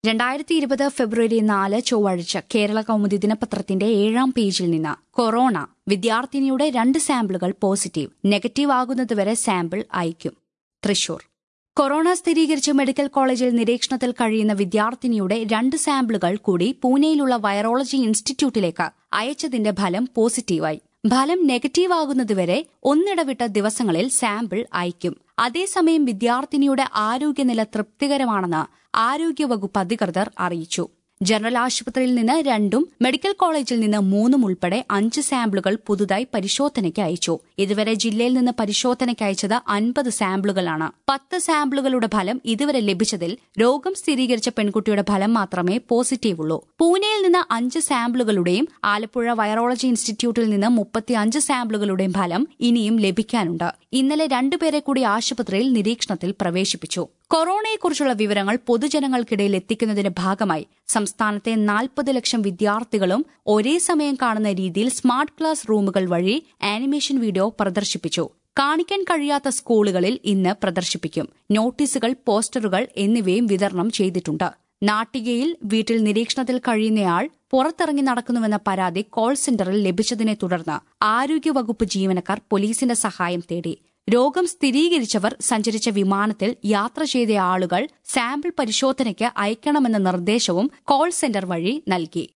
രണ്ടായിരത്തി ഇരുപത് ഫെബ്രുവരി നാല് ചൊവ്വാഴ്ച കേരള കൗമുദി ദിനപത്രത്തിന്റെ ഏഴാം പേജിൽ നിന്ന് കൊറോണ വിദ്യാർത്ഥിനിയുടെ രണ്ട് സാമ്പിളുകൾ പോസിറ്റീവ് നെഗറ്റീവ് ആകുന്നതുവരെ സാമ്പിൾ അയക്കും തൃശൂർ കൊറോണ സ്ഥിരീകരിച്ച് മെഡിക്കൽ കോളേജിൽ നിരീക്ഷണത്തിൽ കഴിയുന്ന വിദ്യാർത്ഥിനിയുടെ രണ്ട് സാമ്പിളുകൾ കൂടി പൂനെയിലുള്ള വൈറോളജി ഇൻസ്റ്റിറ്റ്യൂട്ടിലേക്ക് അയച്ചതിന്റെ ഫലം പോസിറ്റീവായി ഫലം നെഗറ്റീവ് ആകുന്നതുവരെ ഒന്നിടവിട്ട ദിവസങ്ങളിൽ സാമ്പിൾ അയക്കും അതേസമയം വിദ്യാർത്ഥിനിയുടെ ആരോഗ്യനില തൃപ്തികരമാണെന്ന് ആരോഗ്യവകുപ്പ് അധികൃതർ അറിയിച്ചു ജനറൽ ആശുപത്രിയിൽ നിന്ന് രണ്ടും മെഡിക്കൽ കോളേജിൽ നിന്ന് മൂന്നും ഉൾപ്പെടെ അഞ്ച് സാമ്പിളുകൾ പുതുതായി പരിശോധനയ്ക്ക് അയച്ചു ഇതുവരെ ജില്ലയിൽ നിന്ന് പരിശോധനയ്ക്ക് അയച്ചത് അൻപത് സാമ്പിളുകളാണ് പത്ത് സാമ്പിളുകളുടെ ഫലം ഇതുവരെ ലഭിച്ചതിൽ രോഗം സ്ഥിരീകരിച്ച പെൺകുട്ടിയുടെ ഫലം മാത്രമേ പോസിറ്റീവുള്ളൂ പൂനെയിൽ നിന്ന് അഞ്ച് സാമ്പിളുകളുടെയും ആലപ്പുഴ വൈറോളജി ഇൻസ്റ്റിറ്റ്യൂട്ടിൽ നിന്ന് മുപ്പത്തിയഞ്ച് സാമ്പിളുകളുടെയും ഫലം ഇനിയും ലഭിക്കാനുണ്ട് ഇന്നലെ രണ്ടുപേരെ കൂടി ആശുപത്രിയിൽ നിരീക്ഷണത്തിൽ പ്രവേശിപ്പിച്ചു കൊറോണയെക്കുറിച്ചുള്ള വിവരങ്ങൾ പൊതുജനങ്ങൾക്കിടയിൽ എത്തിക്കുന്നതിന്റെ ഭാഗമായി സംസ്ഥാനത്തെ നാൽപ്പത് ലക്ഷം വിദ്യാർത്ഥികളും ഒരേ സമയം കാണുന്ന രീതിയിൽ സ്മാർട്ട് ക്ലാസ് റൂമുകൾ വഴി ആനിമേഷൻ വീഡിയോ പ്രദർശിപ്പിച്ചു കാണിക്കാൻ കഴിയാത്ത സ്കൂളുകളിൽ ഇന്ന് പ്രദർശിപ്പിക്കും നോട്ടീസുകൾ പോസ്റ്ററുകൾ എന്നിവയും വിതരണം ചെയ്തിട്ടുണ്ട് നാട്ടികയിൽ വീട്ടിൽ നിരീക്ഷണത്തിൽ കഴിയുന്നയാൾ പുറത്തിറങ്ങി നടക്കുന്നുവെന്ന പരാതി കോൾ സെന്ററിൽ ലഭിച്ചതിനെ തുടർന്ന് ആരോഗ്യവകുപ്പ് ജീവനക്കാർ പോലീസിന്റെ സഹായം തേടി രോഗം സ്ഥിരീകരിച്ചവർ സഞ്ചരിച്ച വിമാനത്തിൽ യാത്ര ചെയ്ത ആളുകൾ സാമ്പിൾ പരിശോധനയ്ക്ക് അയക്കണമെന്ന നിർദ്ദേശവും കോൾ സെന്റർ വഴി നൽകി